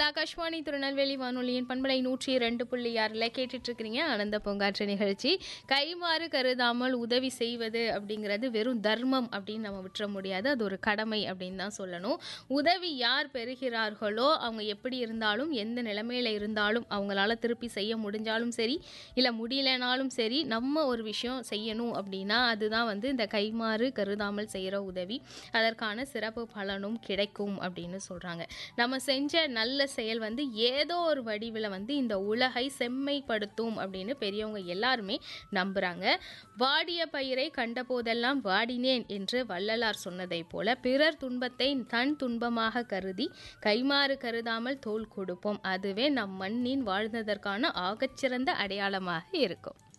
ஆகாஷ்வாணி திருநெல்வேலி வானொலியின் பண்பலை நூற்றி ரெண்டு புள்ளி ஆறில் கேட்டுட்டு இருக்கிறீங்க ஆனந்த பூங்காற்று நிகழ்ச்சி கைமாறு கருதாமல் உதவி செய்வது அப்படிங்கிறது வெறும் தர்மம் அப்படின்னு நம்ம விட்டுற முடியாது அது ஒரு கடமை அப்படின்னு தான் சொல்லணும் உதவி யார் பெறுகிறார்களோ அவங்க எப்படி இருந்தாலும் எந்த நிலைமையில இருந்தாலும் அவங்களால திருப்பி செய்ய முடிஞ்சாலும் சரி இல்லை முடியலனாலும் சரி நம்ம ஒரு விஷயம் செய்யணும் அப்படின்னா அதுதான் வந்து இந்த கைமாறு கருதாமல் செய்கிற உதவி அதற்கான சிறப்பு பலனும் கிடைக்கும் அப்படின்னு சொல்கிறாங்க நம்ம செஞ்ச நல்ல செயல் வந்து ஏதோ ஒரு வடிவில் வந்து இந்த உலகை செம்மைப்படுத்தும் அப்படின்னு பெரியவங்க எல்லாருமே நம்புகிறாங்க வாடிய பயிரை கண்டபோதெல்லாம் வாடினேன் என்று வள்ளலார் சொன்னதைப் போல பிறர் துன்பத்தை தன் துன்பமாக கருதி கைமாறு கருதாமல் தோல் கொடுப்போம் அதுவே நம் மண்ணின் வாழ்ந்ததற்கான ஆகச்சிறந்த அடையாளமாக இருக்கும்